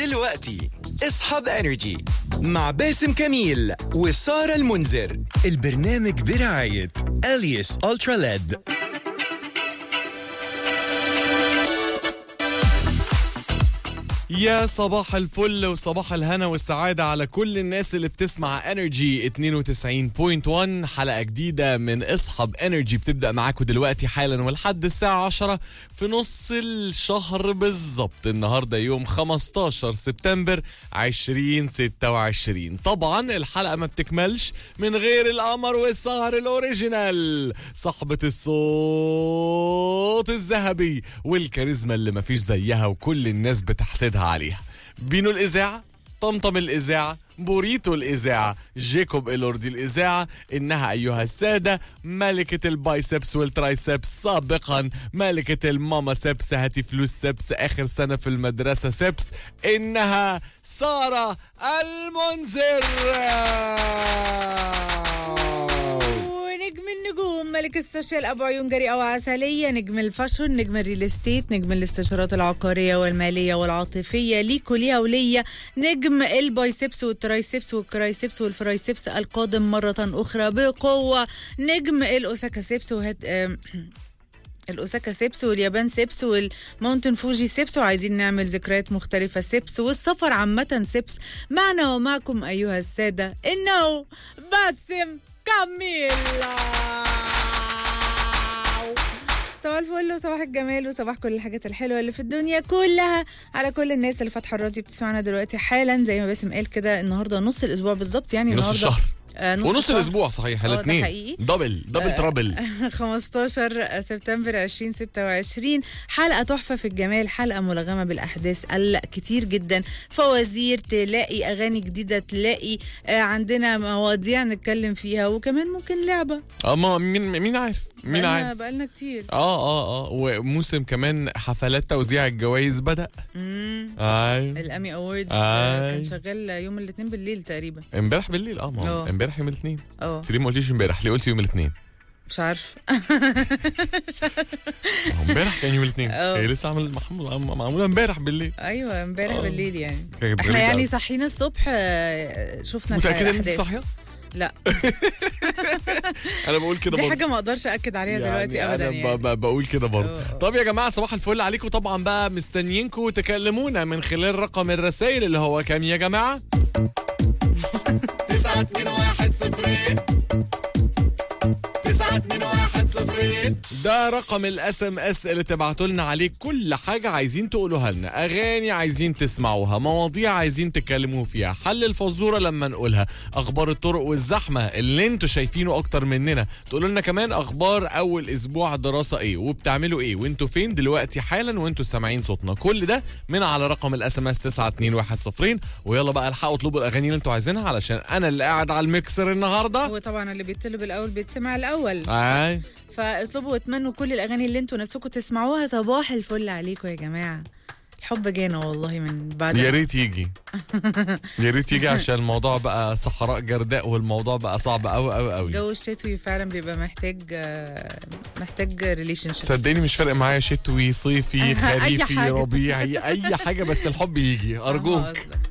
دلوقتي اصحاب انرجي مع باسم كميل وسارة المنذر البرنامج برعاية اليس الترا ليد يا صباح الفل وصباح الهنا والسعادة على كل الناس اللي بتسمع انرجي 92.1 حلقة جديدة من اصحاب انرجي بتبدأ معاكم دلوقتي حالا ولحد الساعة 10 في نص الشهر بالظبط النهاردة يوم 15 سبتمبر 2026 طبعا الحلقة ما بتكملش من غير القمر والسهر الاوريجينال صاحبة الصوت الذهبي والكاريزما اللي مفيش زيها وكل الناس بتحسدها عليها بينو الإذاعة طمطم الإذاعة بوريتو الإذاعة جيكوب إلوردي الإذاعة إنها أيها السادة ملكة البايسبس والترايسبس سابقا ملكة الماما سبس هاتي فلوس سبس آخر سنة في المدرسة سبس إنها سارة المنذر ونجم النجوم ملك السوشيال ابو عيون جريئه وعسليه نجم الفاشون نجم الريل استيت نجم الاستشارات العقاريه والماليه والعاطفيه ليكوا ليها وليا نجم البايسبس والترايسبس والكرايسبس والفرايسبس القادم مره اخرى بقوه نجم الاوساكا سيبس وهت آم، الاوساكا سيبس واليابان سيبس والماونتن فوجي سيبس وعايزين نعمل ذكريات مختلفة سيبس والسفر عامة سيبس معنا ومعكم أيها السادة إنه باسم كاميلا صباح الفل وصباح الجمال وصباح كل الحاجات الحلوه اللي في الدنيا كلها على كل الناس اللي فاتحه الراديو بتسمعنا دلوقتي حالا زي ما باسم قال كده النهارده نص الاسبوع بالظبط يعني نص النهارده الشهر آه ونص الشهر. الأسبوع صحيح آه، ده الاثنين حقيقي. دبل دبل ترابل 15 سبتمبر 2026 حلقة تحفة في الجمال حلقة ملغمة بالأحداث الكتير جدا فوازير تلاقي أغاني جديدة تلاقي آه، عندنا مواضيع نتكلم فيها وكمان ممكن لعبة اه ما مين مين عارف مين بقالنا- عارف بقالنا كتير اه اه اه وموسم كمان حفلات توزيع الجوائز بدأ مم. ايوه الامي اووردز آي. كان شغال يوم الاثنين بالليل تقريبا امبارح بالليل اه ما هو اه. امبارح يوم الاثنين اه انت ليه ما قلتيش امبارح ليه قلتي يوم الاثنين مش عارف امبارح كان يوم الاثنين اه. هي لسه عمل محمول معموله امبارح بالليل ايوه امبارح اه. بالليل يعني كانت احنا غريبة يعني أوي. صحينا الصبح آه، شفنا متاكده ان انت الأحداث. صاحيه لا انا بقول كده دي برضه حاجه ما اقدرش اكد عليها دلوقتي يعني ابدا انا يعني ب- ب- بقول كده برضه اه، اه. طب يا جماعه صباح الفل عليكم طبعا بقى مستنيينكم تكلمونا من خلال رقم الرسائل اللي هو كام يا جماعه 921 ده رقم الاس ام اس اللي تبعتوا لنا عليه كل حاجه عايزين تقولوها لنا اغاني عايزين تسمعوها مواضيع عايزين تتكلموا فيها حل الفزوره لما نقولها اخبار الطرق والزحمه اللي انتوا شايفينه اكتر مننا تقولوا لنا كمان اخبار اول اسبوع دراسه ايه وبتعملوا ايه وانتوا فين دلوقتي حالا وانتوا سامعين صوتنا كل ده من على رقم الاس ام اس 921 ويلا بقى الحقوا اطلبوا الاغاني اللي انتوا عايزينها علشان انا اللي قاعد على الميكسر النهارده هو طبعا اللي بيطلب الاول بيتسمع الاول اي فاطلبوا واتمنوا كل الاغاني اللي انتوا نفسكم تسمعوها صباح الفل عليكم يا جماعه الحب جانا والله من بعد يا ريت يجي يا ريت يجي عشان الموضوع بقى صحراء جرداء والموضوع بقى صعب قوي قوي قوي الجو الشتوي فعلا بيبقى محتاج آه، محتاج ريليشن شيب صدقني مش فارق معايا شتوي صيفي أي خريفي حاجة. ربيعي اي حاجه بس الحب يجي ارجوك